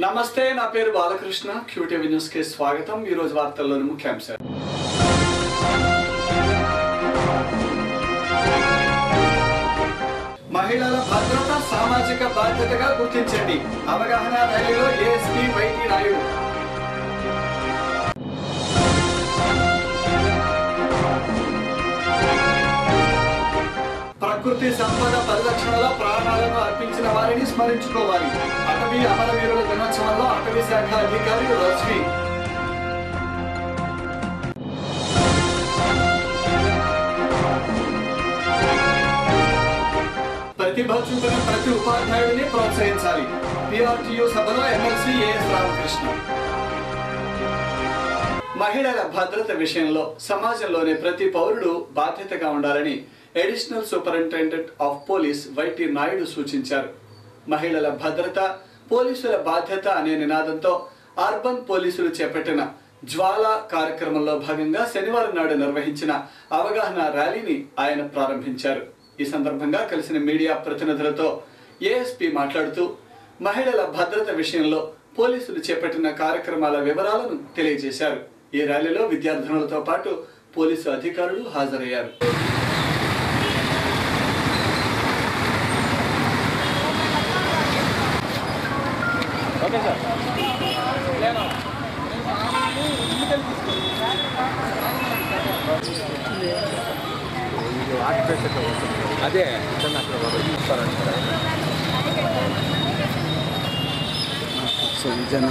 నమస్తే నా పేరు బాలకృష్ణ క్యూటీవీ న్యూస్ కి స్వాగతం ఈ రోజు వార్తల్లోని ముఖ్యాంశాలు మహిళల భద్రత సామాజిక బాధ్యతగా గుర్తించండి అవగాహన ర్యాలీలో ఏఎస్పీ వైటి నాయుడు ప్రకృతి సంపద పరిరక్షణలో ప్రాణాలను అర్పించిన వారిని స్మరించుకోవాలి అటవీ అమరవీరుల దినోత్సవంలో అటవీ శాఖ అధికారి రజ్వి ప్రతిభ చూపిన ప్రతి ఉపాధ్యాయుడిని ప్రోత్సహించాలి పిఆర్టీయూ సభలో ఎమ్మెల్సీ ఏఎస్ రామకృష్ణ మహిళల భద్రత విషయంలో సమాజంలోని ప్రతి పౌరుడు బాధ్యతగా ఉండాలని additional superintendent of police YT Naidu సూచించారు మహిళల భద్రత పోలీసుల బాధ్యత అనే నినాదంతో అర్బన్ పోలీసులు చేపట్టిన జ్వాల కార్యక్రమంలో భాగంగా శనివారం నాడు నిర్వహించిన అవగాహన ర్యాలీని ఆయన ప్రారంభించారు ఈ సందర్భంగా కలిసిన మీడియా ప్రతినిధులతో ఏఎస్పీ మాట్లాడుతూ మహిళల భద్రత విషయంలో పోలీసులు చేపట్టిన కార్యక్రమాల వివరాలను తెలియజేశారు ఈ ర్యాలీలో విద్యార్థినులతో పాటు పోలీసు అధికారులు హాజరయ్యారు అదే అక్కడ ఇస్తారంట సో జన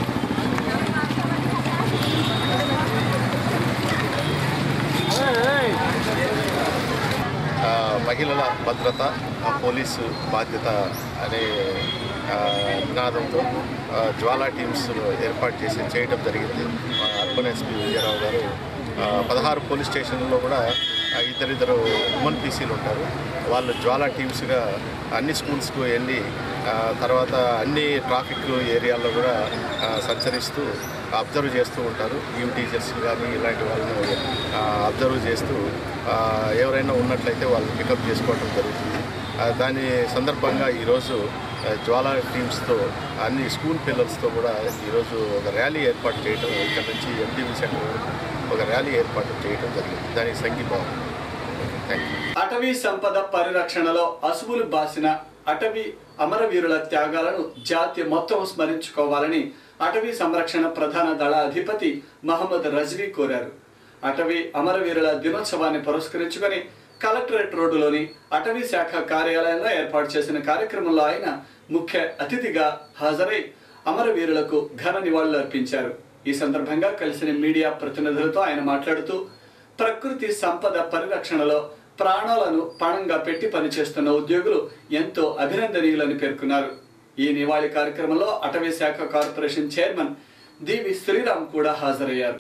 ఆ, మహిళల భద్రత ఆ, పోలీసు బాధ్యత అనే ఆ, నినాదంతో ఆ, జ్వాలా టీమ్స్ ఏర్పాటు చేసి చేయడం జరిగింది మా అర్బన్ ఎస్పీ విజయరావు గారు ఆ, పదహారు పోలీస్ స్టేషన్లలో కూడా ఆ, ఇద్దరిద్దరు ఉమెన్ పీసీలు ఉంటారు వాళ్ళు జ్వాలా టీమ్స్గా అన్ని స్కూల్స్కు వెళ్ళి ఆ, తర్వాత అన్ని ట్రాఫిక్ ఏరియాల్లో కూడా ఆ, సంచరిస్తూ అబ్జర్వ్ చేస్తూ ఉంటారు యూ టీచర్స్ కానీ ఇలాంటి వాళ్ళని అబ్జర్వ్ చేస్తూ ఆ, ఎవరైనా ఉన్నట్లయితే వాళ్ళని పికప్ చేసుకోవడం జరుగుతుంది ఆ, దాని సందర్భంగా ఈరోజు ఆ, జ్వాలా టీమ్స్తో అన్ని స్కూల్ పిల్లలతో కూడా ఈరోజు ఒక ర్యాలీ ఏర్పాటు చేయడం ఇక్కడ నుంచి ఎంటీవీ సెంటర్ వరకు ఒక ర్యాలీ ఏర్పాటు చేయడం జరిగింది దానికి సంఘీభావం థ్యాంక్ యూ అటవీ సంపద పరిరక్షణలో అసువులు బాసిన అటవీ అమరవీరుల త్యాగాలను జాతి మొత్తం స్మరించుకోవాలని అటవీ సంరక్షణ ప్రధాన దళ అధిపతి మహమ్మద్ రజ్వీ కోరారు అటవీ అమరవీరుల దినోత్సవాన్ని పురస్కరించుకొని కలెక్టరేట్ రోడ్డులోని అటవీ శాఖ కార్యాలయంలో ఏర్పాటు చేసిన కార్యక్రమంలో ఆయన ముఖ్య అతిథిగా హాజరై అమరవీరులకు ఘన నివాళులు అర్పించారు ఈ సందర్భంగా కలిసిన మీడియా ప్రతినిధులతో ఆయన మాట్లాడుతూ ప్రకృతి సంపద పరిరక్షణలో ప్రాణాలను పణంగా పెట్టి పనిచేస్తున్న ఉద్యోగులు ఎంతో అభినందనీయులని పేర్కొన్నారు ఈ నివాళి కార్యక్రమంలో అటవీ శాఖ కార్పొరేషన్ చైర్మన్ డివి శ్రీరామ్ కూడా హాజరయ్యారు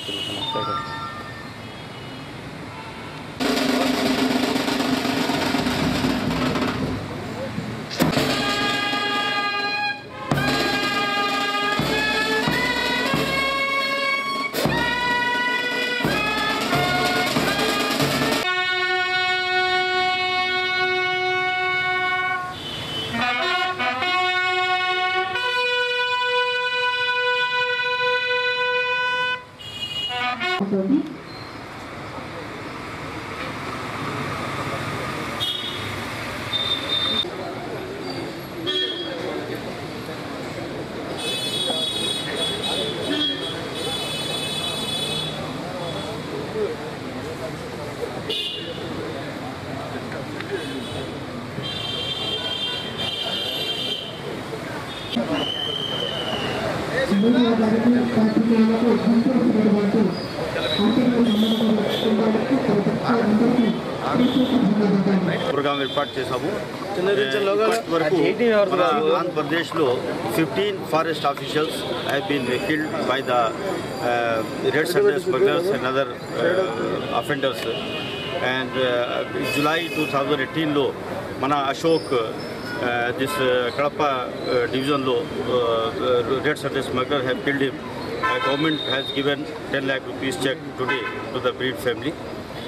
తోటి మీడియా గారికి పాత్రికేయులకు సంతోషపడబడుతూ ఆంతర్య సంబంధాలకు అందరికీ ప్రత్యేక ధన్యవాదాలు ప్రోగ్రామ్ ఏర్పాటు చేశాము ఇప్పటి వరకు మన ఆంధ్రప్రదేశ్లో fifteen forest officials have been killed by the red sanders smugglers and other offenders and July two thousand ఎయిటీన్లో మన అశోక్ దిస్ కడప డివిజన్లో red sanders smuggler have killed him government has given ten lakh rupees cheque today to the bereaved family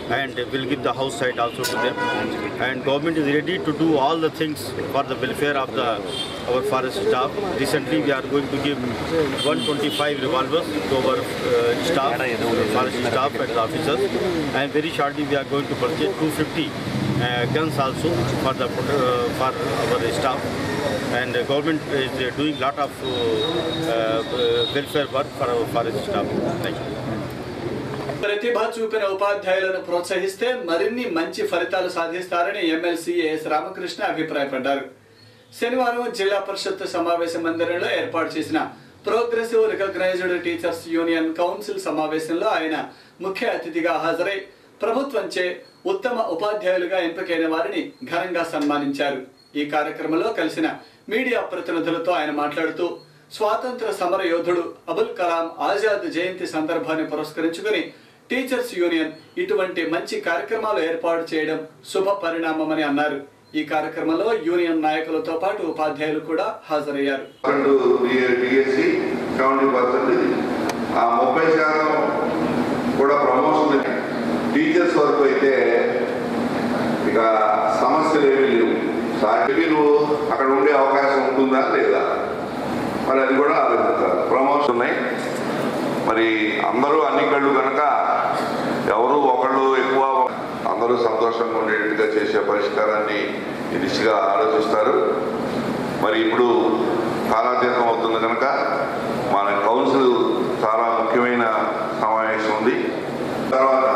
and will give the house site also to them. And government is ready to do all the things for the welfare of the our forest staff. Recently, we are going to give 125 revolvers to our uh, staff, forest staff and the officers. And very shortly, we are going to purchase 250 uh, guns also for the uh, for our staff. And the government is uh, doing lot of uh, uh, welfare work for our forest staff. Thank you. ప్రతిభ చూపిన ఉపాధ్యాయులను ప్రోత్సహిస్తే మరిన్ని మంచి ఫలితాలు సాధిస్తారని MLC yes Ramakrishna అభిప్రాయపడ్డారు శనివారం జిల్లా పరిషత్ సమావేశ మందిరంలో ఏర్పాటు చేసిన progressive recognised teachers union council సమావేశంలో ఆయన ముఖ్య అతిథిగా హాజరై ప్రభుత్వంచే ఉత్తమ ఉపాధ్యాయులుగా ఎంపికైన వారిని ఘనంగా సన్మానించారు ఈ కార్యక్రమంలో కలిసిన మీడియా ప్రతినిధులతో ఆయన మాట్లాడుతూ స్వాతంత్ర సమర యోధుడు అబుల్ కలాం ఆజాద్ జయంతి సందర్భాన్ని పురస్కరించుకుని టీచర్స్ యూనియన్ ఇటువంటి మంచి కార్యక్రమాలు ఏర్పాటు చేయడం శుభ పరిణామమని అన్నారు ఈ కార్యక్రమంలో యూనియన్ నాయకులతో పాటు ఉపాధ్యాయులు కూడా హాజరయ్యారు పర్సెంట్ డిఎస్సి సెవెంటీ పర్సెంట్ ఇది ఆ ముప్పై శాతం కూడా ప్రమోషన్ టీచర్స్ వరకు అయితే ఇక సమస్యలు ఏమీ లేవు సాటిలు అక్కడ ఉండే అవకాశం ఉంటుందా లేదా మరి అది కూడా ఆలోచించాలి ప్రమోషన్ ఉన్నాయి మరి అందరూ అన్ని కళ్ళు కనుక ఎవరు ఒకళ్ళు ఎక్కువ అందరూ సంతోషంగా ఉండేట్టుగా చేసే పరిష్కారాన్ని ఈ దిశగా ఆలోచిస్తారు మరి ఇప్పుడు కాలాతీతం అవుతుంది కనుక మన కౌన్సిల్ చాలా ముఖ్యమైన సమావేశం ఉంది తర్వాత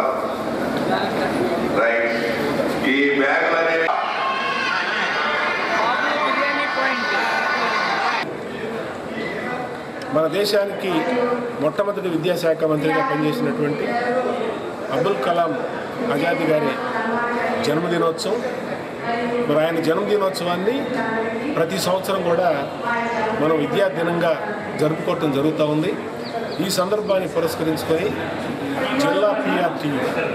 రైట్ ఈ బ్యాగులు అనేవి మన దేశానికి మొట్టమొదటి విద్యాశాఖ మంత్రిగా పనిచేసినటువంటి అబ్దుల్ కలాం ఆజాద్ గారి జన్మదినోత్సవం మరి ఆయన జన్మదినోత్సవాన్ని ప్రతి సంవత్సరం కూడా మనం విద్యా దినంగా జరుపుకోవటం జరుగుతూ ఉంది ఈ సందర్భాన్ని పురస్కరించుకొని జిల్లా పిఆర్టీ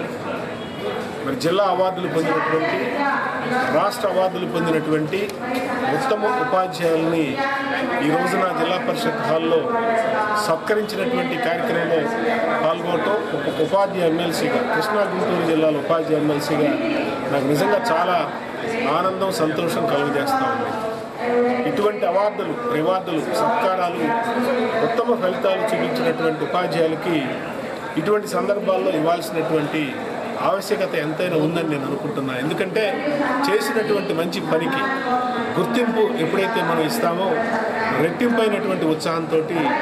మరి జిల్లా అవార్డులు పొందినటువంటి రాష్ట్ర అవార్డులు పొందినటువంటి ఉత్తమ ఉపాధ్యాయుల్ని ఈ రోజున జిల్లా పరిషత్ హాల్లో సత్కరించినటువంటి కార్యక్రమంలో పాల్గొనటం ఒక ఉపాధ్యాయ ఎమ్మెల్సీగా కృష్ణా గుంటూరు జిల్లాలో ఉపాధ్యాయ ఎమ్మెల్సీగా నాకు నిజంగా చాలా ఆనందం సంతోషం కలుగజేస్తూ ఉంది ఇటువంటి అవార్డులు రివార్డులు సత్కారాలు ఉత్తమ ఫలితాలు చూపించినటువంటి ఉపాధ్యాయులకి ఇటువంటి సందర్భాల్లో ఇవ్వాల్సినటువంటి ఆవశ్యకత ఎంతైనా ఉందని నేను అనుకుంటున్నాను ఎందుకంటే చేసినటువంటి మంచి పనికి గుర్తింపు ఎప్పుడైతే మనం ఇస్తామో రెట్టింపైనటువంటి ఉత్సాహంతో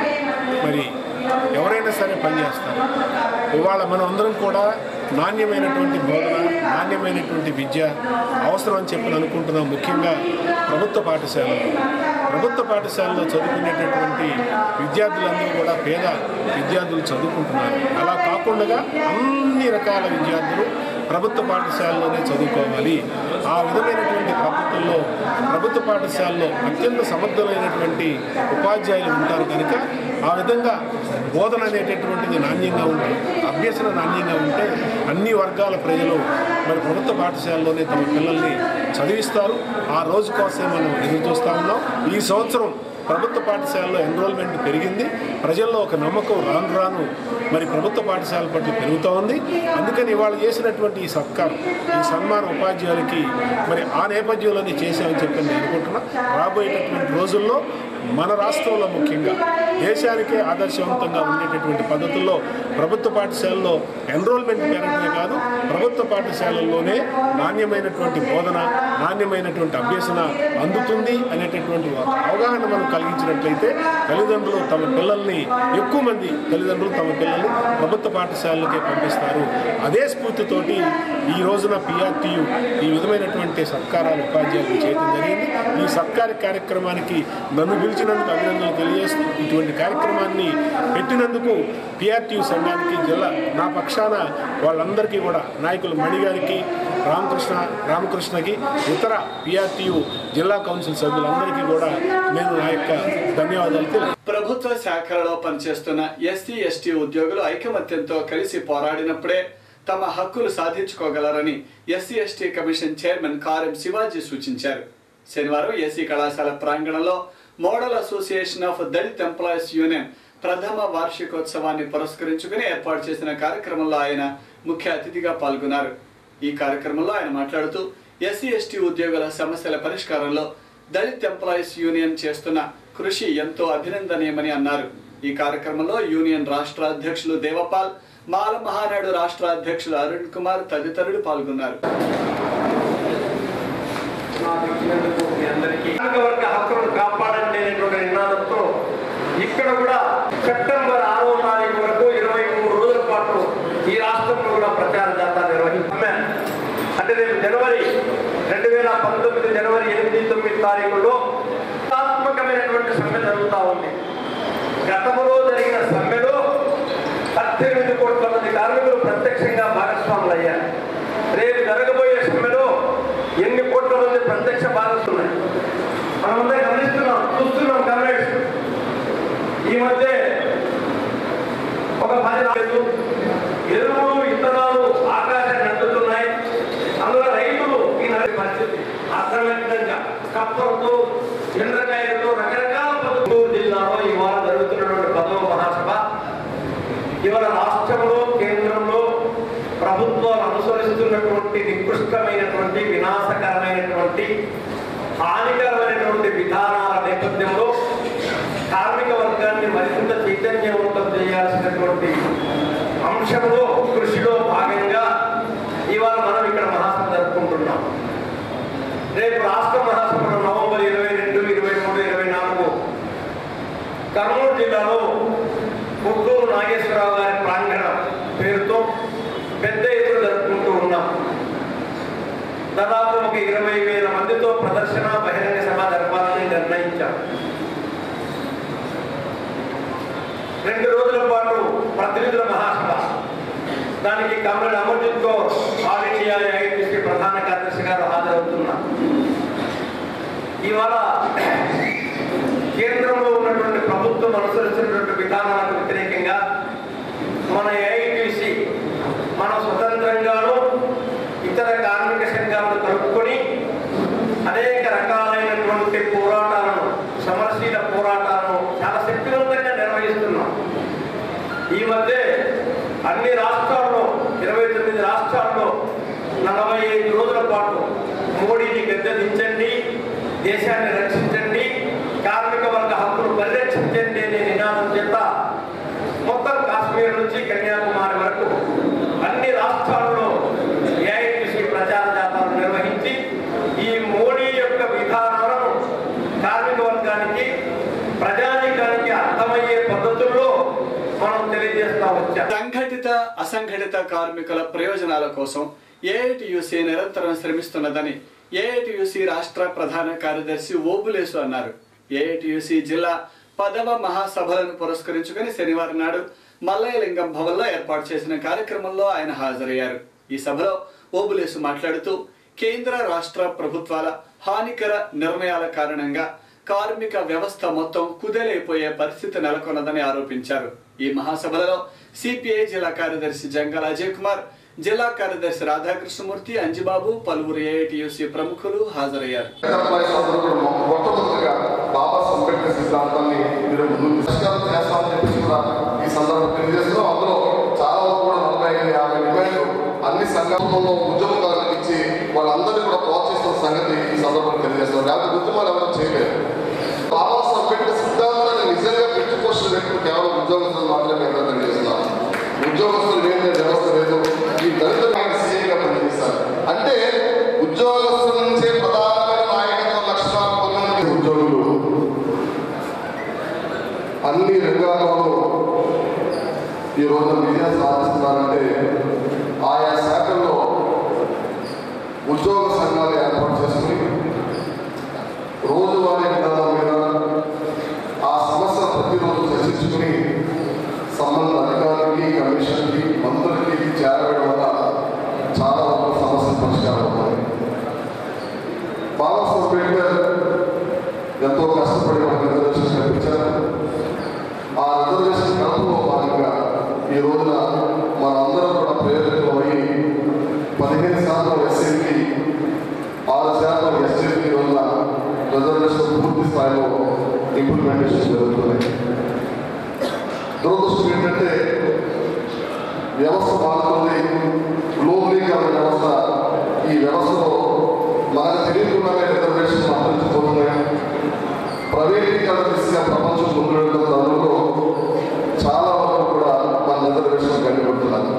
మరి ఎవరైనా సరే పనిచేస్తారు ఇవాళ మనం అందరం కూడా నాణ్యమైనటువంటి బోధన నాణ్యమైనటువంటి విద్య అవసరం అని చెప్పి అనుకుంటున్నాం ముఖ్యంగా ప్రభుత్వ పాఠశాలలు ప్రభుత్వ పాఠశాలలో చదువుకునేటటువంటి విద్యార్థులందరూ కూడా పేద విద్యార్థులు చదువుకుంటున్నారు అలా కాకుండా అన్ని రకాల విద్యార్థులు ప్రభుత్వ పాఠశాలలోనే చదువుకోవాలి ఆ విధమైనటువంటి పద్ధతుల్లో ప్రభుత్వ పాఠశాలలో అత్యంత సమర్థులైనటువంటి ఉపాధ్యాయులు ఉంటారు కనుక ఆ విధంగా బోధన అనేటటువంటిది నాణ్యంగా ఉంటే అభ్యసన నాణ్యంగా ఉంటే అన్ని వర్గాల ప్రజలు మరి ప్రభుత్వ పాఠశాలలోనే తమ పిల్లల్ని చదివిస్తారు ఆ రోజు కోసమే మనం ఎదురు చూస్తూ ఉన్నాం ఈ సంవత్సరం ప్రభుత్వ పాఠశాలలో ఎన్రోల్మెంట్ పెరిగింది ప్రజల్లో ఒక నమ్మకం రాను రాను మరి ప్రభుత్వ పాఠశాల పట్ల పెరుగుతూ ఉంది అందుకని ఇవాళ చేసినటువంటి ఈ సత్కారం ఈ సన్మాన ఉపాధ్యాయులకి మరి ఆ నేపథ్యంలోనే చేశామని చెప్పి నేను అనుకుంటున్నా రాబోయేటటువంటి రోజుల్లో మన రాష్ట్రంలో ముఖ్యంగా దేశానికే ఆదర్శవంతంగా ఉండేటటువంటి పద్ధతుల్లో ప్రభుత్వ పాఠశాలలో ఎన్రోల్మెంట్ పెరగడమే కాదు ప్రభుత్వ పాఠశాలల్లోనే నాణ్యమైనటువంటి బోధన నాణ్యమైనటువంటి అభ్యసన అందుతుంది అనేటటువంటి ఒక అవగాహన మనం కలిగించినట్లయితే తల్లిదండ్రులు తమ పిల్లల్ని ఎక్కువ మంది తల్లిదండ్రులు తమ పిల్లల్ని ప్రభుత్వ పాఠశాలలకే పంపిస్తారు అదే స్ఫూర్తితోటి ఈ రోజున పిఆర్టీయు ఈ విధమైనటువంటి సత్కారాలు ఉపాధ్యాయులు చేయడం జరిగింది ఈ సత్కార కార్యక్రమానికి నన్ను పిలిచినందుకు అభినందనలు తెలియజేస్తూ ఇటువంటి కార్యక్రమాన్ని పెట్టినందుకు పిఆర్టీయు సంఘానికి జిల్లా నా పక్షాన వాళ్ళందరికీ కూడా నాయకులు మణి గారికి రామకృష్ణ రామకృష్ణకి ఇతర పిఆర్టీయు జిల్లా కౌన్సిల్ సభ్యులందరికీ కూడా నేను నా యొక్క ధన్యవాదాలు తెలియ ప్రభుత్వ శాఖలలో పనిచేస్తున్న ఎస్సీ ఎస్టీ ఉద్యోగులు ఐకమత్యంతో కలిసి పోరాడినప్పుడే తమ హక్కులు సాధించుకోగలరని SC ST commission chairman Karem Shivaji సూచించారు శనివారం ఎస్సీ కళాశాల ప్రాంగణంలో model association of Dalit employees union ప్రథమ వార్షికోత్సవాన్ని పురస్కరించుకుని ఏర్పాటు చేసిన కార్యక్రమంలో ఆయన ముఖ్య అతిథిగా పాల్గొన్నారు ఈ కార్యక్రమంలో ఆయన మాట్లాడుతూ ఎస్సీ ఎస్టీ ఉద్యోగుల సమస్యల పరిష్కారంలో దళిత్ ఎంప్లాయీస్ యూనియన్ చేస్తున్న కృషి ఎంతో అభినందనీయమని అన్నారు ఈ కార్యక్రమంలో యూనియన్ రాష్ట్ర అధ్యక్షులు దేవపాల్ మాల మహానాడు రాష్ట్ర అధ్యక్షులు అరుణ్ కుమార్ తదితరులు పాల్గొన్నారు వర్గ హక్కులను కాపాడండి అనేటువంటి నినాదంతో ఇక్కడ కూడా సెప్టెంబర్ ఆరో తారీఖు వరకు ఇరవై మూడు రోజుల పాటు ఈ రాష్ట్రంలో కూడా ప్రచార జాతా నిర్వహించాం అంటే రేపు జనవరి రెండు వేల పంతొమ్మిది జనవరి ఎనిమిది తొమ్మిది తారీఖుల్లో ఆత్మకమైనటువంటి సమ్మె జరుగుతూ ఉంది గతంలో జరిగిన సమ్మెలో పద్దెనిమిది కోట్ల మంది కార్మికులు ప్రత్యక్షంగా భాగస్వాములు అయ్యారు రేపు జరగబోయే సమ్మెలో ఎన్ని కోట్ల మంది ప్రత్యక్ష భాగస్వాములు మనమంతా గమనిస్తున్నాం చూస్తున్నాం కమ్రేడ్స్ ఈ మధ్య ఒక పది రాలేదు ఎరువులు విత్తనాలు ఆకాశాన్ని అందుతున్నాయి అందులో రైతులు ఈ నడి పరిస్థితి అర్థవంతంగా కప్పలతో ఎండ్రకాయలతో రకరకాల పద్ధతులు జిల్లాలో ఇవాళ జరుగుతున్నటువంటి పదవ మహాసభ ఇవాళ రాష్ట్రంలో కేంద్రంలో ప్రభుత్వాలు అనుసరిస్తున్నటువంటి నికృష్టమైనటువంటి వినాశకరమైనటువంటి హానికరమైనటువంటి విధానాల నేపథ్యంలో కార్మిక వర్గాన్ని మరింత చైతన్యవంతం చేయాల్సినటువంటి అంశంలో కృషిలో భాగంగా ఇవాళ మనం ఇక్కడ మహాసభ జరుపుకుంటున్నాం రేపు రాష్ట్ర మహాసభలో నవంబర్ ఇరవై రెండు ఇరవై మూడు ఇరవై నాలుగు కర్నూలు జిల్లాలో పుత్తూరు నాగేశ్వరరావు గారి ప్రాంగణం పేరుతో పెద్ద ఎత్తున జరుపుకుంటూ ఉన్నాం దాదాపు ఒక ఇరవై వేల మందితో ప్రదర్శన బహిరంగ సభ జరపాలని నిర్ణయించాం రెండు రోజుల పాటు ప్రతినిధుల మహాసభ దానికి కమల్ Amarjeet Kaur all India ITC ప్రధాన కార్యదర్శి గారు హాజరవుతున్నారు ఇవాళ కేంద్రంలో ఉన్నటువంటి ప్రభుత్వం అనుసరిస్తున్నటువంటి విధానాలకు వ్యతిరేకంగా మన ఏఐటీసీ మన స్వతంత్రంగాను ఇతర కార్మిక సంఘాలను కలుపుకొని అనేక రకాలైనటువంటి పోరాటాలను సమరశీల పోరాటాలను చాలా శక్తివంతంగా నిర్వహిస్తున్నాం ఈ మధ్య అన్ని రాష్ట్రాల్లో ఇరవై తొమ్మిది రాష్ట్రాల్లో నలభై ఐదు రోజుల పాటు మోడీని గద్దెదించండి దేశాన్ని రక్షించండి కార్మిక వర్గ హక్కులు పరిరక్షించండి అనే నినాదం చేత మొత్తం కాశ్మీర్ నుంచి కన్యాకుమారి వరకు అన్ని రాష్ట్రాల్లో ఏఐటీసీ ప్రచార జాతాలు నిర్వహించి ఈ మోడీ యొక్క విధానాలను కార్మిక వర్గానికి ప్రజానీకానికి అర్థమయ్యే పద్ధతుల్లో మనం తెలియజేస్తా వచ్చాం సంఘటిత అసంఘటిత కార్మికుల ప్రయోజనాల కోసం ఏఐటియుసి నిరంతరం శ్రమిస్తున్నదని ఏఐటియుసి రాష్ట్ర ప్రధాన కార్యదర్శి ఓబులేసు అన్నారు ఏఐటియుసి జిల్లా పదవ మహాసభలను పురస్కరించుకుని శనివారం నాడు మల్లయ్యలింగం భవన్లో ఏర్పాటు చేసిన కార్యక్రమంలో ఆయన హాజరయ్యారు ఈ సభలో ఓబులేసు మాట్లాడుతూ కేంద్ర రాష్ట్ర ప్రభుత్వాల హానికర నిర్ణయాల కారణంగా కార్మిక వ్యవస్థ మొత్తం కుదేలైపోయే పరిస్థితి నెలకొన్నదని ఆరోపించారు ఈ మహాసభలలో సిపిఐ జిల్లా కార్యదర్శి జంగల్ అజయ్ కుమార్ జిల్లా కార్యదర్శి రాధాకృష్ణమూర్తి అంజిబాబు పలువురు ఏఐటియుసి ప్రముఖులు హాజరయ్యారు ఎంప్లాయీస్ అందరూ కూడా మొట్టమొదటిగా బాబా అంబేద్కర్ సిద్ధాంతాన్ని మీరు ముందుకు పరిష్కారం చేస్తామని చెప్పేసి కూడా ఈ సందర్భంగా తెలియజేస్తున్నాం అందులో చాలా వరకు కూడా నలభై ఐదు యాభై డిమాండ్లు అన్ని సంఘటనలో ఉద్యమకారులకు ఇచ్చి వాళ్ళందరినీ కూడా ప్రోత్సహిస్తున్న సంగతి ఈ సందర్భంగా తెలియజేస్తున్నాం లేకపోతే ఉద్యమాలు ఎవరు చేయలేరు బాబా అంబేద్కర్ సిద్ధాంతాన్ని నిజంగా పెట్టుకోసిన వ్యక్తులు కేవలం ఉద్యోగస్తులు మాత్రమే కదా తెలియజేస్తున్నాం ఉద్యోగస్తులు లేని వ్యవస్థ లేదు ఈ దళితులు ఆయన సీఏగా పనిచేస్తారు అంటే ఉద్యోగస్తుల నుంచే ప్రధానమైన నాయకత్వ లక్షణాలు పొందిన ఉద్యోగులు అన్ని రంగాల్లోనూ ఈ రోజు విజయం సాధిస్తున్నారంటే ఆయా శాఖల్లో ఉద్యోగ సంఘాలు ఏర్పాటు చేసుకుని రోజువారీ విధానం మీద ఆ సమస్య ప్రతిరోజు చర్చించుకుని సంబంధ అధికారులకి కమిషన్కి మంత్రులకి చేరవేయడం వల్ల చాలా వరకు సమస్యలు పరిష్కారం అవుతాయి బాబా అంబేద్కర్ ఎంతో కష్టపడి ఒక రిజర్వేషన్ కల్పించారు ఆ రిజర్వేషన్ కల్పలో భాగంగా ఈ రోజున మనందరం కూడా ప్రేరితులమై పదిహేను శాతం ఎస్సీకి ఆరు శాతం ఎస్టీకి రోజున రిజర్వేషన్ పూర్తి స్థాయిలో ఇంప్లిమెంటేషన్ జరుగుతున్నాయి దురదృష్టం ఏంటంటే వ్యవస్థ మారుతుంది గ్లోబలీకరణ వ్యవస్థ ఈ వ్యవస్థలో మనకు తెలియకుండానే రిజర్వేషన్ అందించిపోతున్నాయి ప్రైవేటీకరణ దిశగా ప్రపంచం ముందు వెళ్తున్న తరుణంలో చాలా వరకు కూడా మన రిజర్వేషన్ కనిపెడుతున్నారు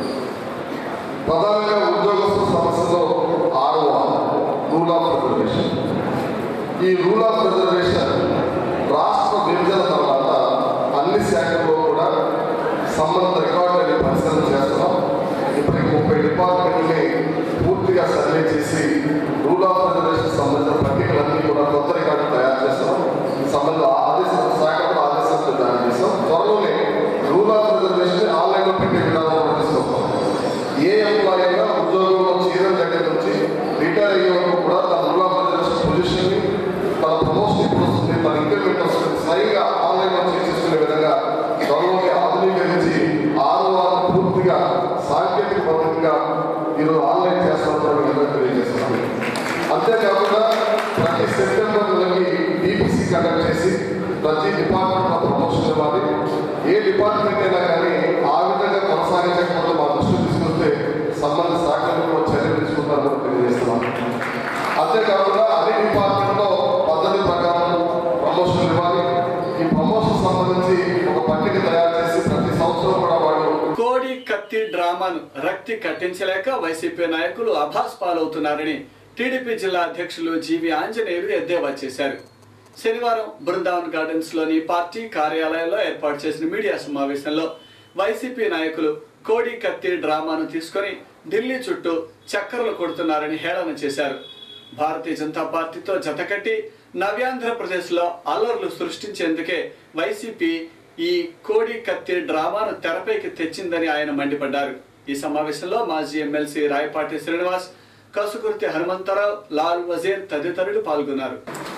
ప్రధానంగా ఉద్యోగస్తుల సమస్యలో ఆరవ రూల్ ఆఫ్ రిజర్వేషన్ ఈ రూల్ ఆఫ్ రిజర్వేషన్ రాష్ట్ర విభజన తర్వాత అన్ని శాఖల్లో కూడా సంబంధిత రికార్డులని పరిశీలన చేస్తున్నాం ఇప్పటికి ముప్పై డిపార్ట్మెంట్ని పూర్తిగా సర్వే చేసి రూల్ ఆఫ్ రిజర్వేషన్ సంబంధించిన పట్టికలన్నీ కూడా కొత్త రికార్డు తయారు చేస్తున్నాం సంబంధిత ఆదేశాల శాఖలో ఆదేశాలు తయారు చేస్తాం త్వరలోనే రూల్ ఆఫ్ రిజర్వేషన్ ఆన్లైన్లో పెట్టే విధానం కూడా తీసుకొస్తాం ఏ ఎంప్లాయీ అయినా ఉద్యోగంలో చేరిన దగ్గర నుంచి రిటైర్ అయ్యే వరకు కూడా తన రూల్ ఆఫ్ రిజర్వేషన్ పొజిషన్ని తన ప్రమోషన్ ఇప్పుడు వస్తుంది తన ఇంక్రిమెంట్ వస్తుంది స్వయంగా ఆన్లైన్లో చెక్ చేసుకునే విధంగా త్వరలోనే ఆధునీకరించి ఆరు వారం పూర్తిగా సాంకేతిక పద్ధతిగా ఈరోజు ఆన్లైన్ చేస్తామని మీకు అందరికీ తెలియజేస్తున్నాను అంతేకాకుండా ప్రతి సెప్టెంబర్ నెలకి బీపీసీ కండక్ట్ చేసి ప్రతి డిపార్ట్మెంట్లో ప్రమోషన్ ఇవ్వాలి ఏ డిపార్ట్మెంట్ అయినా కానీ ఆ విధంగా కొనసాగించకపోతే మా దృష్టి తీసుకొస్తే సంబంధిత శాఖలు కూడా చర్యలు తీసుకుంటారని కూడా తెలియజేస్తున్నాను అంతేకాకుండా అన్ని డిపార్ట్మెంట్లో పద్ధతి ప్రకారం ప్రమోషన్ ఇవ్వాలి ఈ ప్రమోషన్ సంబంధించి ఒక పట్టిక తయారు చేసి ప్రతి సంవత్సరం కూడా వాళ్ళు కోడి కత్తి డ్రామాను రక్తి కట్టించలేక వైసీపీ నాయకులు అభాస్ పాలవుతున్నారని టీడీపీ జిల్లా అధ్యక్షులు జీవి ఆంజనేయులు ఎద్దేవా చేశారు శనివారం బృందావన్ గార్డెన్స్ లోని పార్టీ కార్యాలయంలో ఏర్పాటు చేసిన మీడియా సమావేశంలో వైసీపీ నాయకులు కోడి కత్తి డ్రామాను తీసుకొని ఢిల్లీ చుట్టూ చక్కర్లు కొడుతున్నారని హేళన చేశారు భారతీయ జనతా పార్టీతో జతకట్టి నవ్యాంధ్రప్రదేశ్లో అల్లర్లు సృష్టించేందుకే వైసీపీ ఈ కోడి కత్తి డ్రామాను తెరపైకి తెచ్చిందని ఆయన మండిపడ్డారు ఈ సమావేశంలో మాజీ ఎమ్మెల్సీ రాయపాటి శ్రీనివాస్ కసుకుర్తి హనుమంతరావు లాల్ వజీర్ తదితరులు పాల్గొన్నారు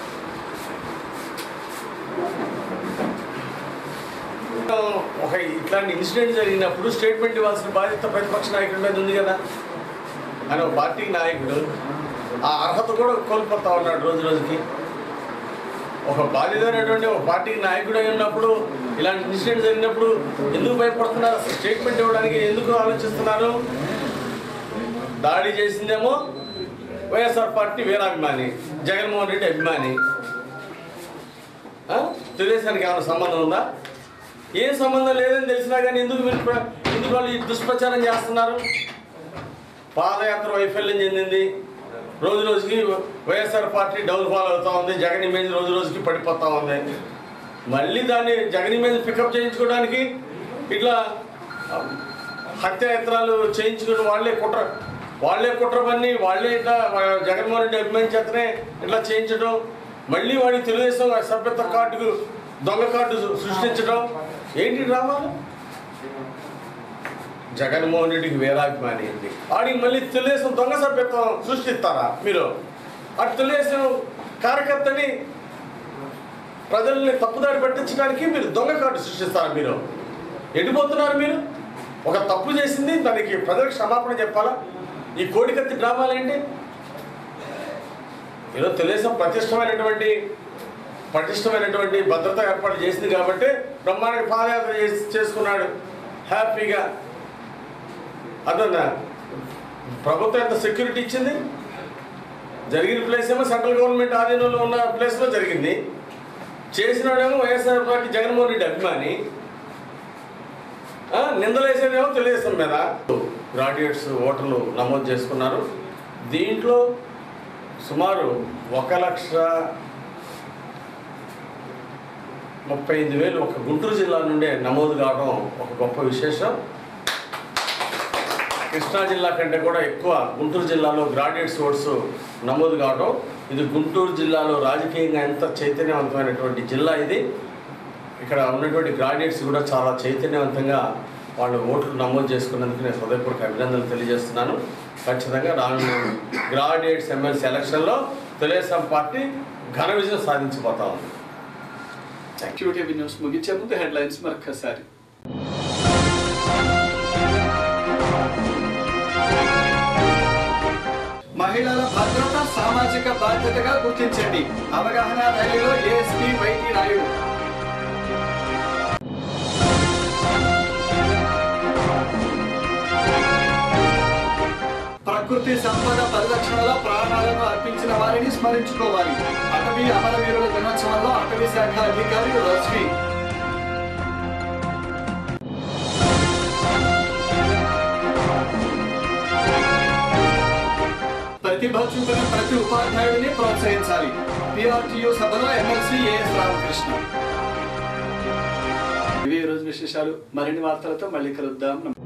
ఒక ఇట్లాంటి ఇన్సిడెంట్ జరిగినప్పుడు స్టేట్మెంట్ ఇవ్వాల్సిన బాధ్యత ప్రతిపక్ష నాయకుడి మీద ఉంది కదా ఆయన ఒక పార్టీ నాయకుడు ఆ అర్హత కూడా కోల్పోతా ఉన్నాడు రోజు రోజుకి ఒక బాధ్యతమైనటువంటి ఒక పార్టీకి నాయకుడు అయి ఉన్నప్పుడు ఇలాంటి ఇన్సిడెంట్ జరిగినప్పుడు ఎందుకు భయపడుతున్నారు అసలు స్టేట్మెంట్ ఇవ్వడానికి ఎందుకు ఆలోచిస్తున్నారు దాడి చేసిందేమో వైఎస్ఆర్ పార్టీ వీరాభిమాని జగన్మోహన్ రెడ్డి అభిమాని ఆ? తెలుగుదేశానికి ఏమైనా సంబంధం ఉందా ఏం సంబంధం లేదని తెలిసినా కానీ ఎందుకు మీరు ప్ర- ఎందుకు వాళ్ళు ఈ దుష్ప్రచారం చేస్తున్నారు పాదయాత్ర వైఫల్యం చెందింది రోజు రోజుకి వైఎస్ఆర్ పార్టీ డౌన్ ఫాల్ అవుతా ఉంది జగన్ ఇమేజ్ రోజు రోజుకి పడిపోతా ఉంది మళ్ళీ దాన్ని జగన్ ఇమేజ్ పికప్ చేయించుకోవడానికి ఇట్లా ఆ, హత్యాయత్నాలు చేయించుకుని వాళ్ళే కుట్ర వాళ్ళే కుట్ర పని వాళ్ళే ఇట్లా ఆ, జగన్మోహన్ రెడ్డి అభిమాని చేతనే ఇట్లా చేయించడం మళ్ళీ వాడికి తెలుగుదేశం సభ్యత్వ కార్డుకు దొంగ కార్డు సృష్టించడం ఏంటి డ్రామాలు జగన్మోహన్ రెడ్డికి వీరాభిమాని అండి వాడికి మళ్ళీ తెలుగుదేశం దొంగ సభ్యత్వం సృష్టిస్తారా మీరు అటు తెలుగుదేశం కార్యకర్తని ప్రజల్ని తప్పుదారి పట్టించడానికి మీరు దొంగ కార్డు సృష్టిస్తారా మీరు ఎడిపోతున్నారు మీరు ఒక తప్పు చేసింది దానికి ప్రజలకు క్షమాపణ చెప్పాలా ఈ కోడికత్తి డ్రామాలు ఏంటి ఈరోజు తెలుగుదేశం ప్రతిష్టమైనటువంటి పటిష్టమైనటువంటి భద్రత ఏర్పాటు చేసింది కాబట్టి బ్రహ్మాండంగా పాదయాత్ర చేసి చేసుకున్నాడు హ్యాపీగా అదన్నా ప్రభుత్వం ఎంత సెక్యూరిటీ ఇచ్చింది జరిగిన ప్లేస్ ఏమో సెంట్రల్ గవర్నమెంట్ ఆధీనంలో ఉన్న ప్లేస్లో జరిగింది చేసినాడేమో వైఎస్ఆర్ పార్టీ జగన్మోహన్ రెడ్డి అభిమాని ఆ, నిందలేసేదేమో తెలుగుదేశం మీద గ్రాడ్యుయేట్స్ ఓటర్లు నమోదు చేసుకున్నారు దీంట్లో సుమారు ఒక లక్ష ముప్పై ఐదు వేలు ఒక గుంటూరు జిల్లా నుండే నమోదు కావడం ఒక గొప్ప విశేషం కృష్ణా జిల్లా కంటే కూడా ఎక్కువ గుంటూరు జిల్లాలో గ్రాడ్యుయేట్స్ ఓట్స్ నమోదు కావడం ఇది గుంటూరు జిల్లాలో రాజకీయంగా ఎంత చైతన్యవంతమైనటువంటి జిల్లా ఇది ఇక్కడ ఉన్నటువంటి గ్రాడ్యుయేట్స్ కూడా చాలా చైతన్యవంతంగా వాళ్ళు ఓట్లు నమోదు చేసుకున్నందుకు నేను హృదయపూర్వక అభినందనలు తెలియజేస్తున్నాను ఖచ్చితంగా రానున్న గ్రాడ్యుయేట్స్ ఎమ్మెల్సీ ఎలక్షన్లో తెలుగుదేశం పార్టీ ఘన విజయం సాధించబోతా ఉంది క్యూటీవీ న్యూస్ ముగించే ముందు హెడ్లైన్స్ మరొకసారి మహిళల భద్రత సామాజిక బాధ్యతగా గుర్తించండి అవగాహన ర్యాలీలో ఏఎస్పీ వైటి నాయుడు ప్రకృతి సంపద పరిరక్షణలో ప్రాణాలను అర్పించిన వారిని స్మరించుకోవాలి అటవీ అమరవీరుల దినోత్సవంలో అటవీ శాఖ అధికారి రశ్మి ప్రతిభ చూపిన ప్రతి ఉపాధ్యాయుడిని ప్రోత్సహించాలి పిఆర్టీయూ సభలో ఎమ్మెల్సీ ఏఎస్ రామకృష్ణ ఇవి ఈ రోజు విశేషాలు మరిన్ని వార్తలతో మళ్ళీ కలుద్దాం